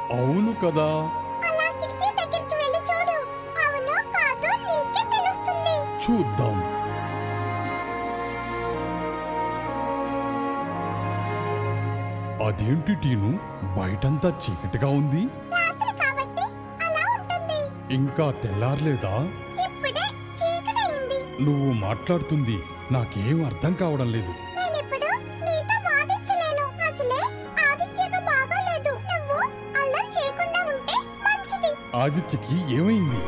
అవును కదా అలా కిటికీ దగ్గరికి వెళ్ళి చూడు అవునో కాదో నీకే తెలుస్తుంది చూద్దాం అదేంటి టీను బయటంతా చీకటిగా ఉంది రాత్రి కాబట్టి అలా ఉంటుంది ఇంకా తెల్లారలేదా ఇప్పుడే చీకటైంది నువ్వు మాట్లాడుతుంది నాకేం అర్థం కావడం లేదు నేనిప్పుడు నీతో వాదించలేను అసలే ఆదిత్యకు బాగోలేదు నువ్వు అల్లరి చేయకుండా ఉంటే మంచిది ఆదిత్యకి ఏమైంది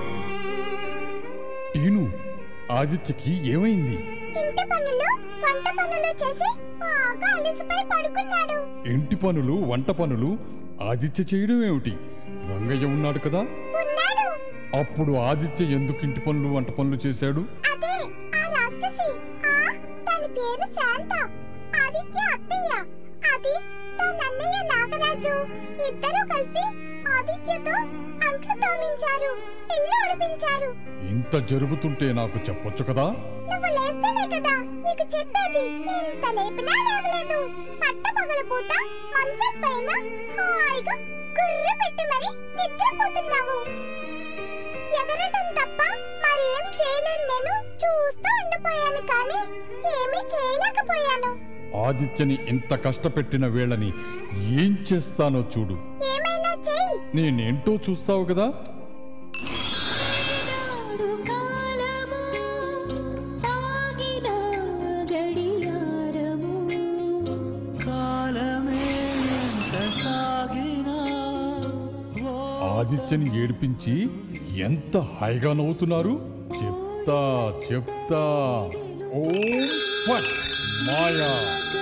టీను ఆదిత్యకి ఏమైంది ఇంటి పనులు వంట పనులు చేసి బాగా అలసిపోయి పడుకున్నాడు ఇంటి పనులు వంట పనులు ఆదిత్య చేయడం ఏమిటి రంగయ్య ఉన్నాడు కదా ఉన్నాడు అప్పుడు ఆదిత్య ఎందుకు ఇంటి పనులు వంట పనులు చేశాడు అదే ఆ రాక్షసి ఆ దాని పేరు శాంత ఆదిత్య అత్తయ్య అది దాని అన్నయ్య నాగరాజు ఇద్దరు కలిసి ఆదిత్యతో అంట్లు తోమించారు ఇల్లు ఉడిపించారు ఇంత జరుగుతుంటే నాకు చెప్పొచ్చు కదా నువ్వు లేస్తేనే కదా నీకు చెప్పేది ఎంత లేపినా లేవలేదు పట్ట పగల పూట మంచం పైన హాయిగా గుర్రు పెట్టి మరి నిద్రపోతున్నావు ఎగరటం తప్ప మరేం చేయలేను నేను చూస్తూ ఉండిపోయాను కానీ ఏమీ చేయలేకపోయాను ఆదిత్యని ఇంత కష్టపెట్టిన వేళని ఏం చేస్తానో చూడు ఏమైనా చెయ్యి నేనేంటో చూస్తావు కదా కాలము ఆగిన గడియారము కాలమే ఎంత సాగినా ఓ ఆదిత్యని ఏడిపించి ఎంత హాయిగా నవ్వుతున్నారు చెప్తా చెప్తా ఓం ఫట్ మాయా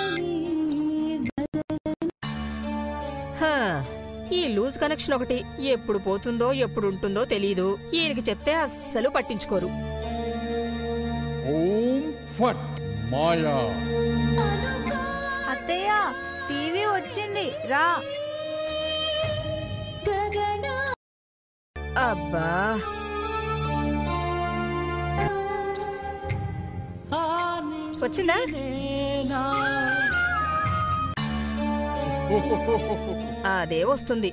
హా, ఈ లూజ్ కనెక్షన్ ఒకటి ఎప్పుడు పోతుందో ఎప్పుడు ఉంటుందో తెలీదు ఈయనకి చెప్తే అస్సలు పట్టించుకోరు ఓం ఫట్ మాయా అత్తయ్య టీవీ వచ్చింది రా గగన అబ్బా ఆని వచ్చిందా నేనా అదే వస్తుంది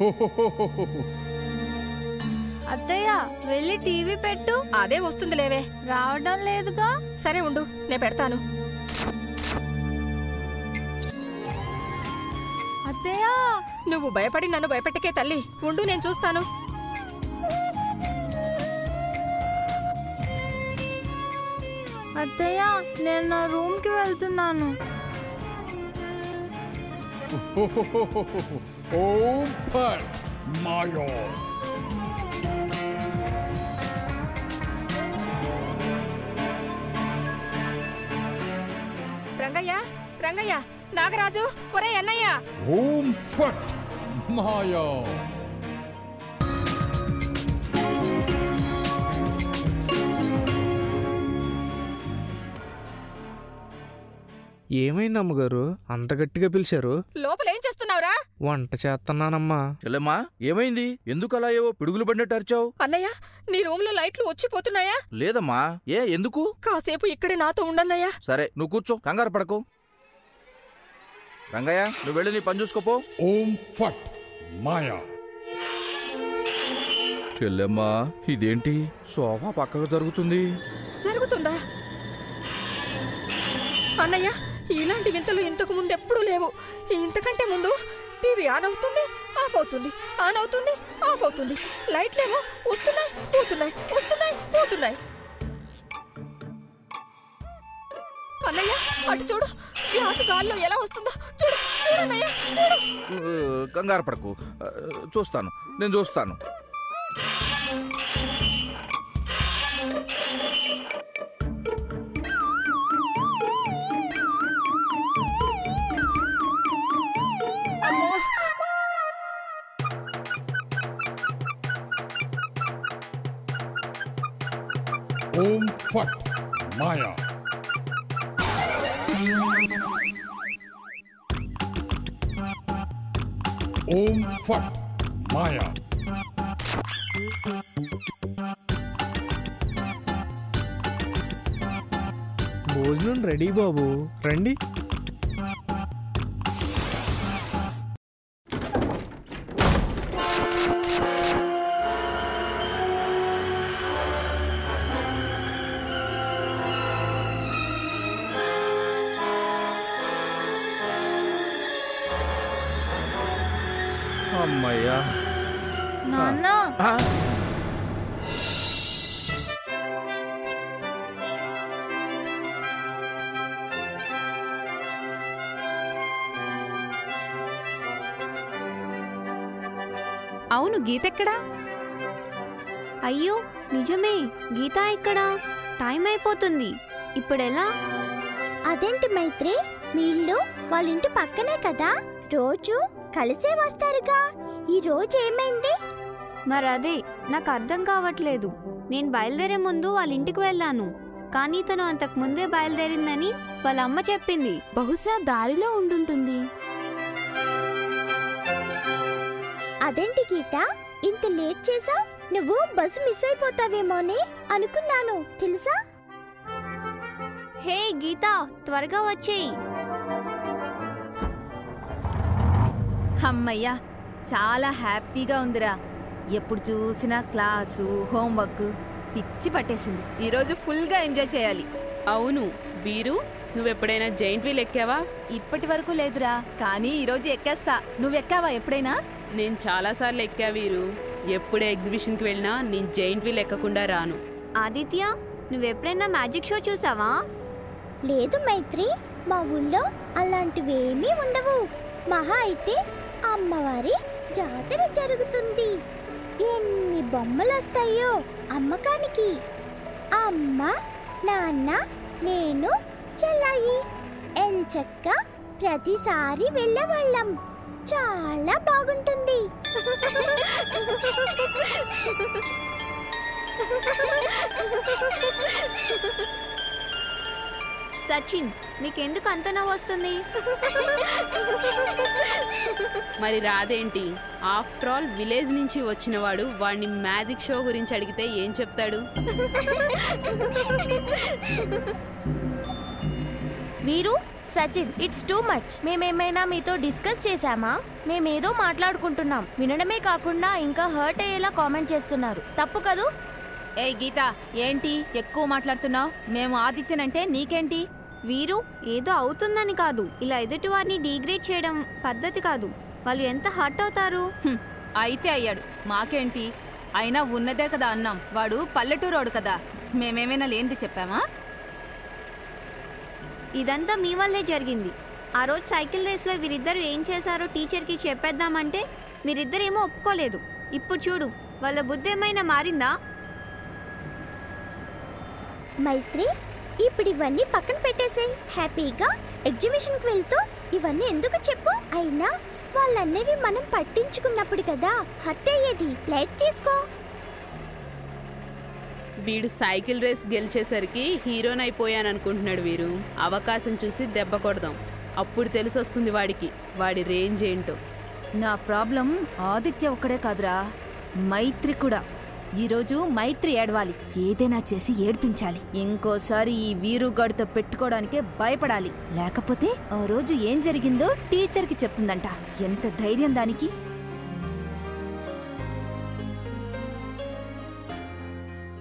అత్తయ్య వెళ్ళి టీవీ పెట్టు అదే వస్తుంది లేవే రావడం లేదుగా సరే ఉండు నేను పెడతాను అత్తయ్య నువ్వు భయపడి నన్ను భయపెట్టకే తల్లి ఉండు నేను చూస్తాను అత్తయ్య నేను నా రూమ్ కి వెళ్తున్నాను ఓం ఫట్ మాయా రంగయ్య రంగయ్య నాగరాజు ఒరే అన్నయ్య ఓం ఫట్ మాయా ఏమైంది అమ్మగారు అంత గట్టిగా పిలిచారు లోపల ఏం చేస్తున్నావురా వంట చేస్తున్నానమ్మా చెల్లెమ్మా ఏమైంది ఎందుకు అలా ఏవో పిడుగులు పడినట్టు అరిచావు అన్నయ్య నీ రూమ్ లో లైట్లు వచ్చిపోతున్నాయా లేదమ్మా ఏ ఎందుకు కాసేపు ఇక్కడే నాతో ఉండన్నయ్యా సరే నువ్వు కూర్చో కంగారు పడకు రంగయ్య నువ్వు వెళ్ళి నీ పని చూసుకోపో ఓం ఫట్ మాయా చెల్లెమ్మా ఇదేంటి సోఫా పక్కకు జరుగుతుంది జరుగుతుందా అన్నయ్య ఇలాంటి వింతలు ఇంతకు ముందు ఎప్పుడూ లేవు ఇంతకంటే ముందు టీవీ ఆన్ అవుతుంది ఆఫ్ అవుతుంది ఆన్ అవుతుంది ఆఫ్ అవుతుంది లైట్లేమో వస్తున్నాయి పోతున్నాయి వస్తున్నాయి పోతున్నాయి అన్నయ్య అటు చూడు గ్లాసు గాల్లో ఎలా వస్తుందో చూడు చూడన్నయ్య చూడు ఆ, కంగారు పడకు ఆ, చూస్తాను నేను చూస్తాను అమ్మో ఓం ఫట్ మాయా ఓం ఫట్ మాయా భోజనం రెడీ బాబు రండి అమ్మయ్యా నాన్న ఆ, అవును గీత ఎక్కడా అయ్యో నిజమే గీత ఇక్కడ టైం అయిపోతుంది ఇప్పుడెలా అదేంటి మైత్రి మీ ఇల్లు వాళ్ళ ఇంటి పక్కనే కదా రోజు కలిసే వస్తారుగా ఈ రోజు ఏమైంది మరి అదే నాకు అర్థం కావట్లేదు నేను బయలుదేరే ముందు వాళ్ళ ఇంటికి వెళ్ళాను కానీ తను అంతకు ముందే బయలుదేరిందని వాళ్ళ అమ్మ చెప్పింది బహుశా దారిలో ఉండుంటుంది అదేంటి గీత ఇంత లేట్ చేసా నువ్వు బస్సు మిస్ అయిపోతావేమో అని అనుకున్నాను తెలుసా హే గీత త్వరగా వచ్చేయి అమ్మయ్యా చాలా హ్యాపీగా ఉందిరా ఎప్పుడు చూసినా క్లాసు హోంవర్క్ పిచ్చి పట్టేసింది ఈరోజు ఫుల్గా ఎంజాయ్ చేయాలి అవును వీరు నువ్వెప్పుడైనా జైంట్ వీల్ ఎక్కావా ఇప్పటి వరకు లేదురా కానీ ఈరోజు ఎక్కేస్తా నువ్వెక్కావా ఎప్పుడైనా నేను చాలాసార్లు ఎక్కా వీరు ఎప్పుడు ఎగ్జిబిషన్కి వెళ్ళినా నేను జైంట్ వీల్ ఎక్కకుండా రాను ఆదిత్య నువ్వెప్పుడైనా మ్యాజిక్ షో చూసావా లేదు మైత్రి మా ఊళ్ళో అలాంటివేమీ ఉండవు మహా అయితే అమ్మవారి జాతర జరుగుతుంది ఎన్ని బొమ్మలు వస్తాయో అమ్మకానికి అమ్మ నాన్న నేను చెల్లాయి ఎంచక్క ప్రతిసారి వెళ్ళేవాళ్ళం చాలా బాగుంటుంది సచిన్ మీకెందుకు అంత నవ్వు వస్తుంది మరి రాదేంటి ఆఫ్టర్ ఆల్ విలేజ్ నుంచి వచ్చినవాడు వాడిని మ్యాజిక్ షో గురించి అడిగితే ఏం చెప్తాడు వీరు సచిన్ ఇట్స్ టూ మచ్ మేమేమైనా మీతో డిస్కస్ చేశామా మేమేదో మాట్లాడుకుంటున్నాం వినడమే కాకుండా ఇంకా హర్ట్ అయ్యేలా కామెంట్ చేస్తున్నారు తప్పు కదూ ఏ గీత ఏంటి ఎక్కువ మాట్లాడుతున్నావు మేము ఆదిత్యనంటే నీకేంటి వీరు ఏదో అవుతుందని కాదు ఇలా ఎదుటి వారిని డిగ్రేడ్ చేయడం పద్ధతి కాదు వాళ్ళు ఎంత హర్ట్ అవుతారు హ్మ్, అయితే అయ్యాడు మాకేంటి అయినా ఉన్నదే కదా అన్నాం వాడు పల్లెటూరోడు కదా మేమేమైనా లేనిది చెప్పామా ఇదంతా మీ వల్లే జరిగింది ఆ రోజు సైకిల్ రేస్లో వీరిద్దరు ఏం చేశారో టీచర్కి చెప్పేద్దామంటే మీరిద్దరేమో ఒప్పుకోలేదు ఇప్పుడు చూడు వాళ్ళ బుద్ధి ఏమైనా మారిందా మైత్రి ఇప్పుడు ఇవన్నీ పక్కన పెట్టేసేయ్ హ్యాపీగా ఎగ్జిబిషన్కి వెళ్తూ ఇవన్నీ ఎందుకు చెప్పు అయినా వాళ్ళన్నవి మనం పట్టించుకున్నప్పుడు కదా హర్ట్ అయ్యేది లైట్ తీసుకో వీడు సైకిల్ రేస్ గెలిచేసరికి హీరోని అయిపోయాను అనుకుంటున్నాడు వీరు అవకాశం చూసి దెబ్బ కొడదాం అప్పుడు తెలిసొస్తుంది వాడికి వాడి రేంజ్ ఏంటో నా ప్రాబ్లం ఆదిత్య ఒక్కడే కాదురా మైత్రి కూడా ఈరోజు మైత్రి ఏడవాలి ఏదైనా చేసి ఏడ్పించాలి ఇంకోసారి ఈ వీరుగాడితో పెట్టుకోవడానికే భయపడాలి లేకపోతే ఆ రోజు ఏం జరిగిందో టీచర్కి చెప్తుందంట ఎంత ధైర్యం దానికి